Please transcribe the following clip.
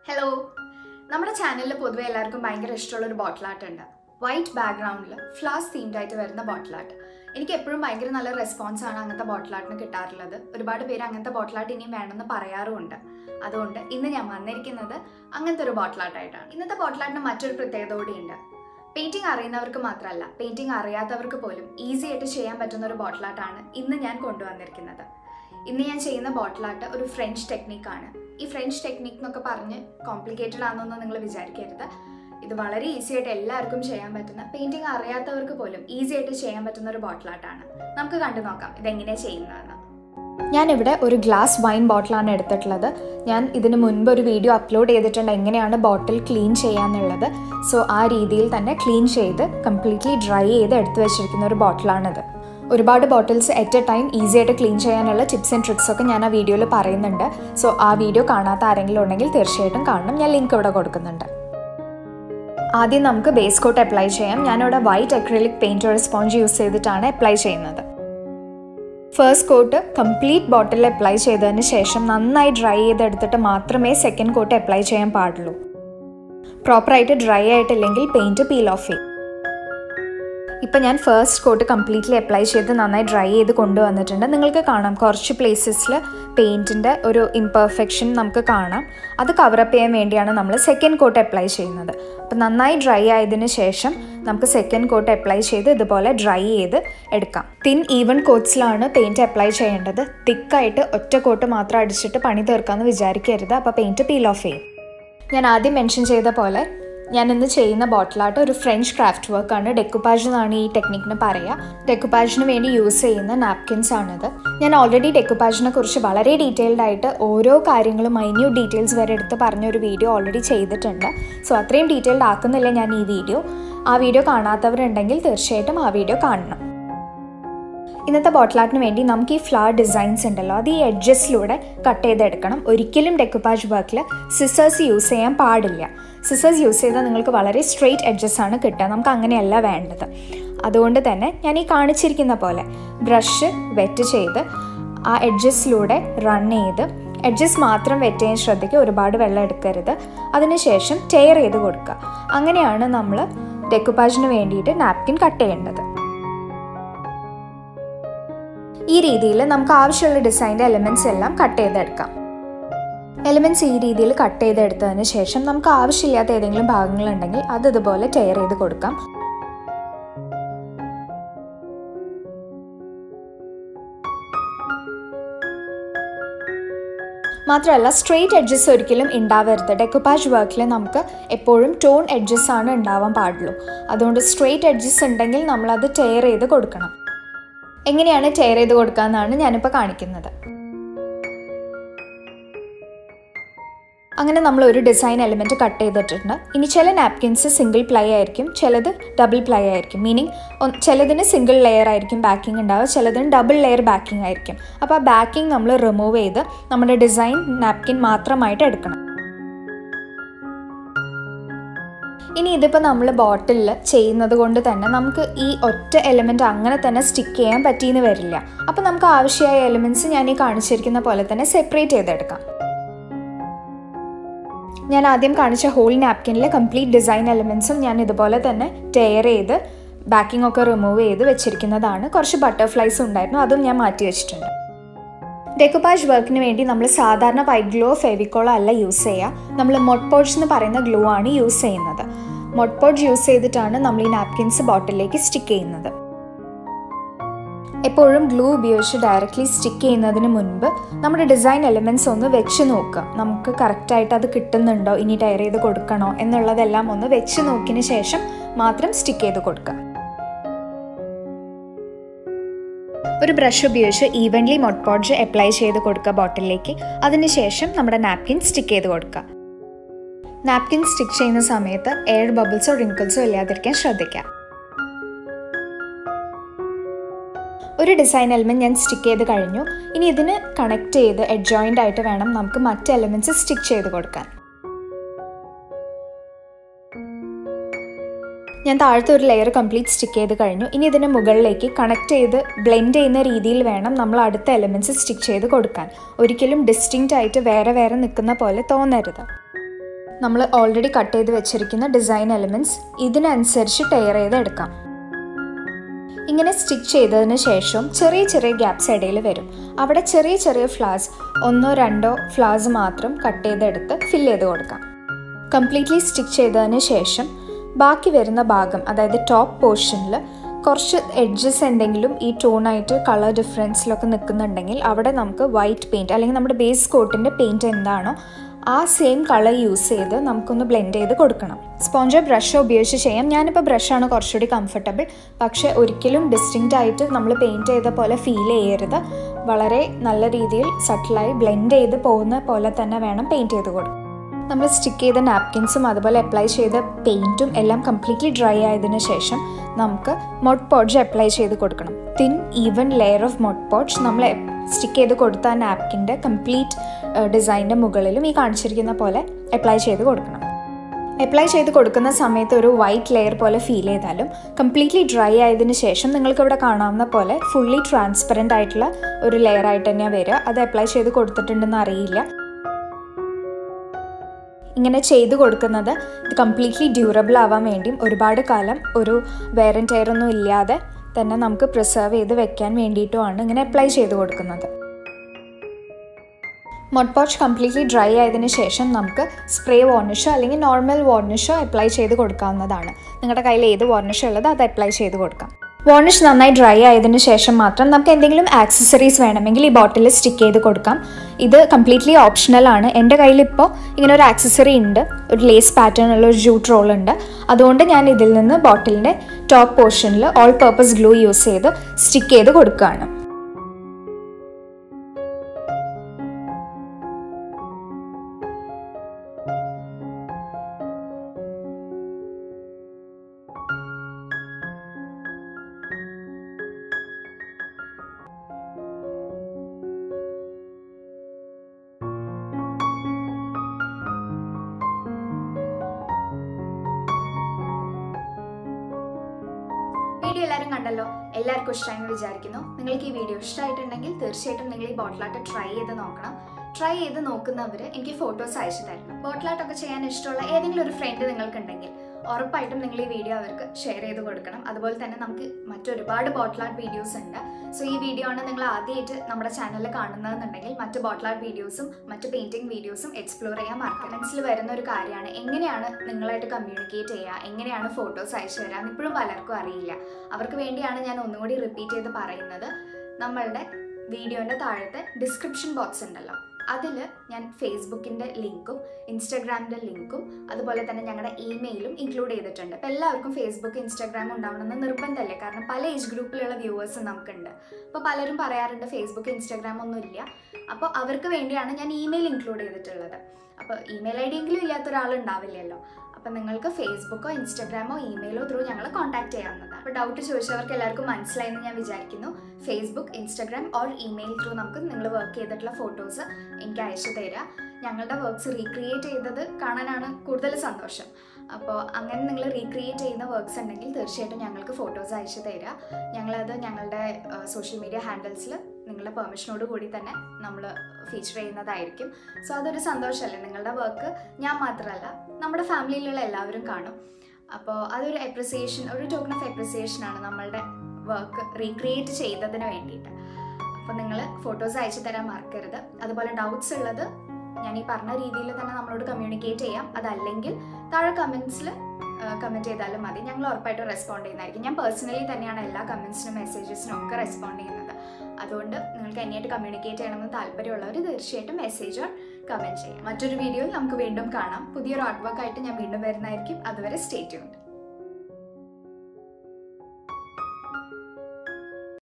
hello നമ്മുടെ ചാനലിൽ പൊതുവെ എല്ലാവർക്കും ഭയങ്കര ഇഷ്ടമുള്ള ഒരു ബോട്ടിൽ ആർട്ട് ഉണ്ട് വൈറ്റ് ബാക്ക്ഗ്രൗണ്ടിൽ ഫ്ലാസ് തീംഡ് ആയിട്ട് വരുന്ന ബോട്ടിൽ ആർട്ട് എനിക്ക് എപ്പോഴും ഭയങ്കര നല്ല റെസ്പോൺസ് ആണ് അങ്ങനത്തെ ബോട്ടിൽ ആർട്ടിന് കിട്ടാറുള്ളത് ഒരുപാട് പേര് അങ്ങനത്തെ ബോട്ടിൽ ആർട്ട് ഇനിയും വേണമെന്ന് പറയാറുമുണ്ട് അതുകൊണ്ട് ഇന്ന് ഞാൻ വന്നിരിക്കുന്നത് അങ്ങനത്തെ ഒരു ബോട്ടിൽ ആർട്ടായിട്ടാണ് ഇന്നത്തെ ബോട്ടിൽ ആർട്ടിന് മറ്റൊരു പ്രത്യേകത കൂടിയുണ്ട് പെയിന്റിംഗ് അറിയുന്നവർക്ക് മാത്രമല്ല പെയിന്റിംഗ് അറിയാത്തവർക്ക് പോലും ഈസി ആയിട്ട് ചെയ്യാൻ പറ്റുന്ന ഒരു ബോട്ടിൽ ആർട്ടാണ് ഇന്ന് ഞാൻ കൊണ്ടുവന്നിരിക്കുന്നത് ഇന്ന് ഞാൻ ചെയ്യുന്ന ബോട്ടിൽ ആർട്ട് ഒരു ഫ്രഞ്ച് ടെക്നിക്കാണ് ഈ ഫ്രഞ്ച് ടെക്നിക്ക് എന്നൊക്കെ പറഞ്ഞ് കോംപ്ലിക്കേറ്റഡ് ആണെന്നൊന്നും നിങ്ങൾ വിചാരിക്കരുത് ഇത് വളരെ ഈസി ആയിട്ട് എല്ലാവർക്കും ചെയ്യാൻ പറ്റുന്ന പെയിന്റിംഗ് അറിയാത്തവർക്ക് പോലും ഈസി ആയിട്ട് ചെയ്യാൻ പറ്റുന്ന ഒരു ബോട്ടിൽ ആർട്ടാണ് നമുക്ക് കണ്ടു നോക്കാം ഇതെങ്ങനെയാണ് ചെയ്യുന്നതെന്ന് ഞാനിവിടെ ഒരു ഗ്ലാസ് വൈൻ ബോട്ടിലാണ് എടുത്തിട്ടുള്ളത് ഞാൻ ഇതിന് മുൻപ് ഒരു വീഡിയോ അപ്ലോഡ് ചെയ്തിട്ടുണ്ട് എങ്ങനെയാണ് ബോട്ടിൽ ക്ലീൻ ചെയ്യാന്നുള്ളത് സോ ആ രീതിയിൽ തന്നെ ക്ലീൻ ചെയ്ത് കംപ്ലീറ്റ്ലി ഡ്രൈ ചെയ്ത് എടുത്തു വെച്ചിരിക്കുന്ന ഒരു ബോട്ടിലാണിത് ഒരുപാട് bottles at a time easy ആയിട്ട് ക്ലീൻ ചെയ്യാനുള്ള ടിപ്സ് ആൻഡ് ട്രിക്സ് ഒക്കെ ഞാൻ ആ വീഡിയോയിൽ പറയുന്നുണ്ട് സോ ആ വീഡിയോ കാണാത്ത ആരെങ്കിലും ഉണ്ടെങ്കിൽ തീർച്ചയായിട്ടും കാണണം ഞാൻ ലിങ്ക് ഇവിടെ കൊടുക്കുന്നുണ്ട് ആദ്യം നമുക്ക് ബേസ് കോട്ട് അപ്ലൈ ചെയ്യാം ഞാനിവിടെ വൈറ്റ് അക്രിലിക് പെയിൻറ്റ് ഒരു സ്പോഞ്ച് യൂസ് ചെയ്തിട്ടാണ് അപ്ലൈ ചെയ്യുന്നത് first coat complete bottle apply ചെയ്തതിന് ശേഷം നന്നായി ഡ്രൈ ചെയ്തെടുത്തിട്ട് മാത്രമേ സെക്കൻഡ് കോട്ട് അപ്ലൈ ചെയ്യാൻ പാടുള്ളൂ പ്രോപ്പറായിട്ട് ഡ്രൈ ആയിട്ടില്ലെങ്കിൽ പെയിൻറ്റ് പീൽ ഓഫ് ചെയ്യും ഇപ്പം ഞാൻ ഫസ്റ്റ് കോട്ട് കംപ്ലീറ്റ്ലി അപ്ലൈ ചെയ്ത് നന്നായി ഡ്രൈ ചെയ്ത് കൊണ്ടുവന്നിട്ടുണ്ട് നിങ്ങൾക്ക് കാണാം കുറച്ച് പ്ലേസസിൽ പെയിൻറ്റിൻ്റെ ഒരു ഇംപെർഫെക്ഷൻ നമുക്ക് കാണാം അത് കവറപ്പ് ചെയ്യാൻ വേണ്ടിയാണ് നമ്മൾ സെക്കൻഡ് കോട്ട് അപ്ലൈ ചെയ്യുന്നത് അപ്പം നന്നായി ഡ്രൈ ആയതിനു ശേഷം നമുക്ക് സെക്കൻഡ് കോട്ട് അപ്ലൈ ചെയ്ത് ഇതുപോലെ ഡ്രൈ ചെയ്ത് എടുക്കാം തിൻ ഈവൻ കോട്ട്സിലാണ് പെയിൻറ്റ് അപ്ലൈ ചെയ്യേണ്ടത് തിക്കായിട്ട് ഒറ്റ കോട്ട് മാത്രം അടിച്ചിട്ട് പണി തീർക്കാമെന്ന് വിചാരിക്കരുത് അപ്പോൾ പെയിൻറ്റ് പീൽ ഓഫ് ചെയ്യും ഞാൻ ആദ്യം മെൻഷൻ ചെയ്ത പോലെ ഞാൻ ഇന്ന് ചെയ്യുന്ന ബോട്ടിലായിട്ട് ഒരു ഫ്രഞ്ച് ക്രാഫ്റ്റ് വർക്കാണ് ഡെക്കുപാജ് എന്നാണ് ഈ ടെക്നിക്കിന് പറയുക ഡെക്കുപാജിന് വേണ്ടി യൂസ് ചെയ്യുന്ന നാപ്കിൻസ് ആണിത് ഞാൻ ഓൾറെഡി ഡെക്കുപാജിനെ കുറിച്ച് വളരെ ഡീറ്റെയിൽഡ് ആയിട്ട് ഓരോ കാര്യങ്ങളും മൈന്യൂട്ട് ഡീറ്റെയിൽസ് വരെ എടുത്ത് പറഞ്ഞ ഒരു വീഡിയോ ഓൾറെഡി ചെയ്തിട്ടുണ്ട് സോ അത്രയും ഡീറ്റെയിൽഡ് ആക്കുന്നില്ല ഞാൻ ഈ വീഡിയോ ആ വീഡിയോ കാണാത്തവരുണ്ടെങ്കിൽ തീർച്ചയായിട്ടും ആ വീഡിയോ കാണണം ഇന്നത്തെ ബോട്ടിലാട്ടിന് വേണ്ടി നമുക്ക് ഈ ഫ്ലവർ ഡിസൈൻസ് ഉണ്ടല്ലോ അത് ഈ എഡ്ജസിലൂടെ കട്ട് ചെയ്തെടുക്കണം ഒരിക്കലും ഡെക്കുപാജ് വർക്കിൽ സിസേഴ്സ് യൂസ് ചെയ്യാൻ പാടില്ല സിസേഴ്സ് യൂസ് ചെയ്താൽ നിങ്ങൾക്ക് വളരെ സ്ട്രെയിറ്റ് എഡ്ജസ് ആണ് കിട്ടുക നമുക്ക് അങ്ങനെയല്ല വേണ്ടത് അതുകൊണ്ട് തന്നെ ഞാൻ ഈ കാണിച്ചിരിക്കുന്ന പോലെ ബ്രഷ് വെറ്റ് ചെയ്ത് ആ എഡ്ജസിലൂടെ റൺ ചെയ്ത് എഡ്ജസ് മാത്രം വെറ്റ് ചെയ്യാൻ ശ്രദ്ധിക്കുക ഒരുപാട് വെള്ളം എടുക്കരുത് അതിനുശേഷം ടെയർ ചെയ്ത് കൊടുക്കുക അങ്ങനെയാണ് നമ്മൾ ഡെക്കുപാജിന് വേണ്ടിയിട്ട് നാപ്കിൻ കട്ട് ചെയ്യേണ്ടത് ഈ രീതിയിൽ നമുക്ക് ആവശ്യമുള്ള ഡിസൈൻ്റെ എലിമെൻറ്റ്സ് എല്ലാം കട്ട് ചെയ്തെടുക്കാം എലിമെൻറ്റ്സ് ഈ രീതിയിൽ കട്ട് ചെയ്തെടുത്തതിന് ശേഷം നമുക്ക് ആവശ്യമില്ലാത്ത ഏതെങ്കിലും ഭാഗങ്ങളുണ്ടെങ്കിൽ അത് ഇതുപോലെ ടെയർ ചെയ്ത് കൊടുക്കാം മാത്രമല്ല സ്ട്രെയിറ്റ് എഡ്ജസ് ഒരിക്കലും ഉണ്ടാവരുത് ഡെക്കുപാജ് വർക്കിൽ നമുക്ക് എപ്പോഴും ടോൺ എഡ്ജസ് ആണ് ഉണ്ടാവാൻ പാടുള്ളൂ അതുകൊണ്ട് സ്ട്രെയിറ്റ് എഡ്ജസ് ഉണ്ടെങ്കിൽ നമ്മളത് ടെയർ ചെയ്ത് കൊടുക്കണം എങ്ങനെയാണ് ടെയർ ചെയ്ത് കൊടുക്കുക എന്നാണ് ഞാനിപ്പോൾ കാണിക്കുന്നത് അങ്ങനെ നമ്മൾ ഒരു ഡിസൈൻ എലിമെൻറ്റ് കട്ട് ചെയ്തിട്ടുണ്ട് ഇനി ചില നാപ്കിൻസ് സിംഗിൾ പ്ലൈ ആയിരിക്കും ചിലത് ഡബിൾ പ്ലൈ ആയിരിക്കും മീനിങ് ചിലതിന് സിംഗിൾ ലെയർ ആയിരിക്കും ബാക്കിംഗ് ഉണ്ടാവുക ചിലതിന് ഡബിൾ ലെയർ ബാക്കിംഗ് ആയിരിക്കും അപ്പോൾ ആ ബാക്കിംഗ് നമ്മൾ റിമൂവ് ചെയ്ത് നമ്മുടെ ഡിസൈൻ നാപ്കിൻ മാത്രമായിട്ട് എടുക്കണം ഇനി ഇതിപ്പോൾ നമ്മൾ ബോട്ടിലിൽ ചെയ്യുന്നത് കൊണ്ട് തന്നെ നമുക്ക് ഈ ഒറ്റ എലിമെൻ്റ് അങ്ങനെ തന്നെ സ്റ്റിക്ക് ചെയ്യാൻ പറ്റിയെന്ന് വരില്ല അപ്പോൾ നമുക്ക് ആവശ്യമായ എലിമെൻറ്റ്സ് ഞാൻ ഈ കാണിച്ചിരിക്കുന്ന പോലെ തന്നെ സെപ്പറേറ്റ് ചെയ്തെടുക്കാം ഞാൻ ആദ്യം കാണിച്ച ഹോൾ നാപ്കിനിലെ കംപ്ലീറ്റ് ഡിസൈൻ എലിമെൻസും ഞാൻ ഇതുപോലെ തന്നെ ടെയർ ചെയ്ത് ബാക്കിംഗ് ഒക്കെ റിമൂവ് ചെയ്ത് വെച്ചിരിക്കുന്നതാണ് കുറച്ച് ബട്ടർഫ്ലൈസ് ഉണ്ടായിരുന്നു അതും ഞാൻ മാറ്റി വെച്ചിട്ടുണ്ട് ഡെക്കുപാജ് വർക്കിന് വേണ്ടി നമ്മൾ സാധാരണ വൈറ്റ് ഗ്ലോ ഫെവിക്കോളോ അല്ല യൂസ് ചെയ്യുക നമ്മൾ മൊട്ട്പോഡ്സ് എന്ന് പറയുന്ന ഗ്ലൂ ആണ് യൂസ് ചെയ്യുന്നത് മൊട്ട്പോഡ്സ് യൂസ് ചെയ്തിട്ടാണ് നമ്മൾ ഈ നാപ്കിൻസ് ബോട്ടിലേക്ക് സ്റ്റിക്ക് ചെയ്യുന്നത് എപ്പോഴും ഗ്ലൂ ഉപയോഗിച്ച് ഡയറക്റ്റ്ലി സ്റ്റിക്ക് ചെയ്യുന്നതിന് മുൻപ് നമ്മുടെ ഡിസൈൻ എലിമെൻറ്റ്സ് ഒന്ന് വെച്ച് നോക്കുക നമുക്ക് കറക്റ്റായിട്ട് അത് കിട്ടുന്നുണ്ടോ ഇനി ടയർ ചെയ്ത് കൊടുക്കണോ എന്നുള്ളതെല്ലാം ഒന്ന് വെച്ച് നോക്കിയതിന് ശേഷം മാത്രം സ്റ്റിക്ക് ചെയ്ത് കൊടുക്കുക ഒരു ബ്രഷ് ഉപയോഗിച്ച് ഈവൻലി മൊട്ട്പോഡ്ജ് അപ്ലൈ ചെയ്ത് കൊടുക്കുക ബോട്ടിലേക്ക് അതിനുശേഷം നമ്മുടെ നാപ്കിൻ സ്റ്റിക്ക് ചെയ്ത് കൊടുക്കുക നാപ്കിൻ സ്റ്റിക്ക് ചെയ്യുന്ന സമയത്ത് എയർ ബബിൾസോ റിങ്കിൾസോ ഇല്ലാതിരിക്കാൻ ശ്രദ്ധിക്കാം ഒരു ഡിസൈൻ എലിമെൻറ്റ് ഞാൻ സ്റ്റിക്ക് ചെയ്ത് കഴിഞ്ഞു ഇനി ഇതിന് കണക്ട് ചെയ്ത് അഡ്ജോയിൻ്റ് ആയിട്ട് വേണം നമുക്ക് മറ്റ് എലിമെൻറ്റ്സ് സ്റ്റിക്ക് ചെയ്ത് കൊടുക്കാൻ ഞാൻ താഴത്തെ ഒരു ലെയർ കംപ്ലീറ്റ് സ്റ്റിക്ക് ചെയ്ത് കഴിഞ്ഞു ഇനി ഇതിന് മുകളിലേക്ക് കണക്ട് ചെയ്ത് ബ്ലെൻഡ് ചെയ്യുന്ന രീതിയിൽ വേണം നമ്മൾ അടുത്ത എലിമെൻറ്റ്സ് സ്റ്റിക്ക് ചെയ്ത് കൊടുക്കാൻ ഒരിക്കലും ഡിസ്റ്റിങ്റ്റ് ആയിട്ട് വേറെ വേറെ നിൽക്കുന്ന പോലെ തോന്നരുത് നമ്മൾ ഓൾറെഡി കട്ട് ചെയ്ത് വെച്ചിരിക്കുന്ന ഡിസൈൻ എലിമെൻറ്റ്സ് ഇതിനനുസരിച്ച് ടെയർ ചെയ്ത് എടുക്കാം ഇങ്ങനെ സ്റ്റിച്ച് ചെയ്തതിന് ശേഷം ചെറിയ ചെറിയ ഗ്യാപ്സ് ഇടയിൽ വരും അവിടെ ചെറിയ ചെറിയ ഫ്ലവേഴ്സ് ഒന്നോ രണ്ടോ ഫ്ലവേഴ്സ് മാത്രം കട്ട് ചെയ്തെടുത്ത് ഫിൽ ചെയ്ത് കൊടുക്കാം കംപ്ലീറ്റ്ലി സ്റ്റിച്ച് ചെയ്തതിന് ശേഷം ബാക്കി വരുന്ന ഭാഗം അതായത് ടോപ്പ് പോർഷനിൽ കുറച്ച് എഡ്ജസ് എന്തെങ്കിലും ഈ ടോണായിട്ട് കളർ ഡിഫറൻസിലൊക്കെ നിൽക്കുന്നുണ്ടെങ്കിൽ അവിടെ നമുക്ക് വൈറ്റ് പെയിൻറ്റ് അല്ലെങ്കിൽ നമ്മുടെ ബേസ് കോട്ടിൻ്റെ പെയിൻറ്റ് എന്താണോ ആ സെയിം കളർ യൂസ് ചെയ്ത് നമുക്കൊന്ന് ബ്ലെൻഡ് ചെയ്ത് കൊടുക്കണം സ്പോഞ്ചോ ബ്രഷോ ഉപയോഗിച്ച് ചെയ്യാം ഞാനിപ്പോൾ ബ്രഷാണ് കുറച്ചുകൂടി കംഫർട്ടബിൾ പക്ഷേ ഒരിക്കലും ഡിസ്റ്റിങ്റ്റ് ആയിട്ട് നമ്മൾ പെയിൻറ്റ് ചെയ്ത പോലെ ഫീൽ ചെയ്യരുത് വളരെ നല്ല രീതിയിൽ സട്ടിലായി ബ്ലെൻഡ് ചെയ്ത് പോകുന്ന പോലെ തന്നെ വേണം പെയിൻറ്റ് ചെയ്ത് കൊടുക്കുക നമ്മൾ സ്റ്റിക്ക് ചെയ്ത നാപ്കിൻസും അതുപോലെ അപ്ലൈ ചെയ്ത പെയിൻറ്റും എല്ലാം കംപ്ലീറ്റ്ലി ഡ്രൈ ആയതിനു ശേഷം നമുക്ക് മൊട്ട് പോഡ്ജ് അപ്ലൈ ചെയ്ത് കൊടുക്കണം thin even layer of Mod Podge നമ്മൾ സ്റ്റിക്ക് ചെയ്ത് കൊടുത്ത ആ നാപ്കിൻ്റെ കംപ്ലീറ്റ് ഡിസൈനിൻ്റെ മുകളിലും ഈ കാണിച്ചിരിക്കുന്ന പോലെ അപ്ലൈ ചെയ്ത് കൊടുക്കണം അപ്ലൈ ചെയ്ത് കൊടുക്കുന്ന സമയത്ത് ഒരു വൈറ്റ് ലെയർ പോലെ ഫീൽ ചെയ്താലും കംപ്ലീറ്റ്ലി ഡ്രൈ ആയതിനു ശേഷം നിങ്ങൾക്ക് ഇവിടെ കാണാവുന്ന പോലെ ഫുള്ളി ട്രാൻസ്പെറൻ്റ് ആയിട്ടുള്ള ഒരു ലെയർ ആയിട്ട് തന്നെയാണ് വരിക അത് അപ്ലൈ ചെയ്ത് കൊടുത്തിട്ടുണ്ടെന്ന് അറിയില്ല ഇങ്ങനെ ചെയ്തു കൊടുക്കുന്നത് ഇത് കംപ്ലീറ്റ്ലി ഡ്യൂറബിൾ ആവാൻ വേണ്ടിയും ഒരുപാട് കാലം ഒരു വേറൻ ടയറൊന്നും ഇല്ലാതെ തന്നെ നമുക്ക് പ്രിസർവ് ചെയ്ത് വെക്കാൻ വേണ്ടിയിട്ടുമാണ് ഇങ്ങനെ അപ്ലൈ ചെയ്ത് കൊടുക്കുന്നത് മൊട്ട് പോച്ച് കംപ്ലീറ്റ്ലി ഡ്രൈ ആയതിനു ശേഷം നമുക്ക് സ്പ്രേ വാർണിഷോ അല്ലെങ്കിൽ നോർമൽ വാർണിഷോ അപ്ലൈ ചെയ്ത് കൊടുക്കാവുന്നതാണ് നിങ്ങളുടെ കയ്യിൽ ഏത് വാർണിഷോ ഉള്ളത് അത് അപ്ലൈ ചെയ്ത് കൊടുക്കാം വാർണിഷ് നന്നായി ഡ്രൈ ആയതിനു ശേഷം മാത്രം നമുക്ക് എന്തെങ്കിലും ആക്സസറീസ് വേണമെങ്കിൽ ഈ ബോട്ടിൽ സ്റ്റിക്ക് ചെയ്ത് കൊടുക്കാം ഇത് കംപ്ലീറ്റ്ലി ഓപ്ഷണൽ ആണ് എൻ്റെ കയ്യിൽ ഇപ്പോൾ ഇങ്ങനെ ഒരു ആക്സസറി ഉണ്ട് ഒരു ലേസ് പാറ്റേൺ ഉള്ള ഒരു ജൂട്ട് റോൾ ഉണ്ട് അതുകൊണ്ട് ഞാൻ ഇതിൽ നിന്ന് ബോട്ടിലിൻ്റെ ടോപ്പ് പോർഷനിൽ ഓൾ പർപ്പസ് ഗ്ലൂ യൂസ് ചെയ്ത് സ്റ്റിക്ക് ചെയ്ത് കൊടുക്കുകയാണ് വീഡിയോ എല്ലാവരും കണ്ടല്ലോ എല്ലാവർക്കും ഇഷ്ടമായെന്ന് വിചാരിക്കുന്നു നിങ്ങൾക്ക് ഈ വീഡിയോ ഇഷ്ടമായിട്ടുണ്ടെങ്കിൽ തീർച്ചയായിട്ടും നിങ്ങൾ ഈ ബോട്ടിലാട്ട് ട്രൈ ചെയ്ത് നോക്കണം ട്രൈ ചെയ്ത് നോക്കുന്നവർ എനിക്ക് ഫോട്ടോസ് അയച്ചു തരണം ബോട്ടിലാട്ടൊക്കെ ചെയ്യാൻ ഇഷ്ടമുള്ള ഏതെങ്കിലും ഒരു ഫ്രണ്ട് നിങ്ങൾക്കുണ്ടെങ്കിൽ ഉറപ്പായിട്ടും നിങ്ങൾ ഈ വീഡിയോ അവർക്ക് ഷെയർ ചെയ്ത് കൊടുക്കണം അതുപോലെ തന്നെ നമുക്ക് മറ്റൊരുപാട് ബോട്ടിൽ ആർട്ട് വീഡിയോസ് ഉണ്ട് സോ ഈ വീഡിയോ ആണ് നിങ്ങൾ ആദ്യമായിട്ട് നമ്മുടെ ചാനലിൽ കാണുന്നതെന്നുണ്ടെങ്കിൽ മറ്റ് ബോട്ടിൽ ആർട്ട് വീഡിയോസും മറ്റ് പെയിന്റിംഗ് വീഡിയോസും എക്സ്പ്ലോർ ചെയ്യാൻ മറക്കാം മനസ്സിൽ വരുന്ന ഒരു കാര്യമാണ് എങ്ങനെയാണ് നിങ്ങളായിട്ട് കമ്മ്യൂണിക്കേറ്റ് ചെയ്യുക എങ്ങനെയാണ് ഫോട്ടോസ് അയച്ചു തരാൻ ഇപ്പോഴും പലർക്കും അറിയില്ല അവർക്ക് വേണ്ടിയാണ് ഞാൻ ഒന്നുകൂടി റിപ്പീറ്റ് ചെയ്ത് പറയുന്നത് നമ്മളുടെ വീഡിയോൻ്റെ താഴത്തെ ഡിസ്ക്രിപ്ഷൻ ബോക്സ് ഉണ്ടല്ലോ അതിൽ ഞാൻ ഫേസ്ബുക്കിൻ്റെ ലിങ്കും ഇൻസ്റ്റാഗ്രാമിൻ്റെ ലിങ്കും അതുപോലെ തന്നെ ഞങ്ങളുടെ ഇമെയിലും ഇൻക്ലൂഡ് ചെയ്തിട്ടുണ്ട് അപ്പോൾ എല്ലാവർക്കും ഫേസ്ബുക്ക് ഇൻസ്റ്റാഗ്രാം ഉണ്ടാവണമെന്ന് നിർബന്ധമല്ലേ കാരണം പല ഏജ് ഗ്രൂപ്പിലുള്ള വ്യൂവേഴ്സും നമുക്കുണ്ട് അപ്പോൾ പലരും പറയാറുണ്ട് ഫേസ്ബുക്ക് ഇൻസ്റ്റാഗ്രാം ഒന്നും ഇല്ല അപ്പോൾ അവർക്ക് വേണ്ടിയാണ് ഞാൻ ഇമെയിൽ ഇൻക്ലൂഡ് ചെയ്തിട്ടുള്ളത് അപ്പോൾ ഇമെയിൽ ഐ ഡി എങ്കിലും ഇല്ലാത്ത ഒരാൾ ഉണ്ടാവില്ലല്ലോ അപ്പം നിങ്ങൾക്ക് ഫേസ്ബുക്കോ ഇൻസ്റ്റാഗ്രാമോ ഇമെയിലോ ത്രൂ ഞങ്ങളെ കോൺടാക്ട് ചെയ്യാവുന്നതാണ് അപ്പോൾ ഡൗട്ട് ചോദിച്ചവർക്ക് എല്ലാവർക്കും മനസ്സിലായെന്ന് ഞാൻ വിചാരിക്കുന്നു Facebook Instagram or email through നമുക്ക് നിങ്ങൾ വർക്ക് ചെയ്തിട്ടുള്ള ഫോട്ടോസ് എനിക്ക് അയച്ചു തരിക ഞങ്ങളുടെ വർക്ക്സ് റീക്രിയേറ്റ് ചെയ്തത് കാണാനാണ് കൂടുതൽ സന്തോഷം അപ്പോൾ അങ്ങനെ നിങ്ങൾ റീക്രിയേറ്റ് ചെയ്യുന്ന വർക്ക്സ് ഉണ്ടെങ്കിൽ തീർച്ചയായിട്ടും ഞങ്ങൾക്ക് ഫോട്ടോസ് അയച്ചു തരിക ഞങ്ങളത് ഞങ്ങളുടെ സോഷ്യൽ മീഡിയ ഹാൻഡിൽസിൽ നിങ്ങളുടെ പെർമിഷനോട് കൂടി തന്നെ നമ്മൾ ഫീച്ചർ ചെയ്യുന്നതായിരിക്കും സോ അതൊരു സന്തോഷമല്ലേ നിങ്ങളുടെ വർക്ക് ഞാൻ മാത്രമല്ല നമ്മുടെ ഫാമിലിയിലുള്ള എല്ലാവരും കാണും അപ്പോൾ അതൊരു അപ്രിസിയേഷൻ ഒരു ടോക്കൺ ഓഫ് അപ്രിസിയേഷൻ ആണ് നമ്മളുടെ വർക്ക് റീക്രിയേറ്റ് ചെയ്തതിന് വേണ്ടിയിട്ട് അപ്പോൾ നിങ്ങൾ ഫോട്ടോസ് അയച്ചു തരാൻ മറക്കരുത് അതുപോലെ ഡൗട്ട്സ് ഉള്ളത് ഞാൻ ഈ പറഞ്ഞ രീതിയിൽ തന്നെ നമ്മളോട് കമ്മ്യൂണിക്കേറ്റ് ചെയ്യാം അതല്ലെങ്കിൽ താഴെ കമൻസിൽ കമൻറ്റ് ചെയ്താലും മതി ഞങ്ങൾ ഉറപ്പായിട്ടും റെസ്പോണ്ട് ചെയ്യുന്നതായിരിക്കും ഞാൻ പേഴ്സണലി തന്നെയാണ് എല്ലാ കമൻസിനും മെസ്സേജസിനും ഒക്കെ റെസ്പോണ്ട് ചെയ്യുന്നത് അതുകൊണ്ട് നിങ്ങൾക്ക് എന്നെയായിട്ട് കമ്മ്യൂണിക്കേറ്റ് ചെയ്യണമെന്ന് താല്പര്യമുള്ളവർ തീർച്ചയായിട്ടും മെസ്സേജ് കമൻറ്റ് ചെയ്യാം മറ്റൊരു വീഡിയോയിൽ നമുക്ക് വീണ്ടും കാണാം പുതിയൊരു ആർട്ട് വർക്ക് ആയിട്ട് ഞാൻ വീണ്ടും വരുന്നതായിരിക്കും അതുവരെ സ്റ്റേ ട്യൂൺഡ്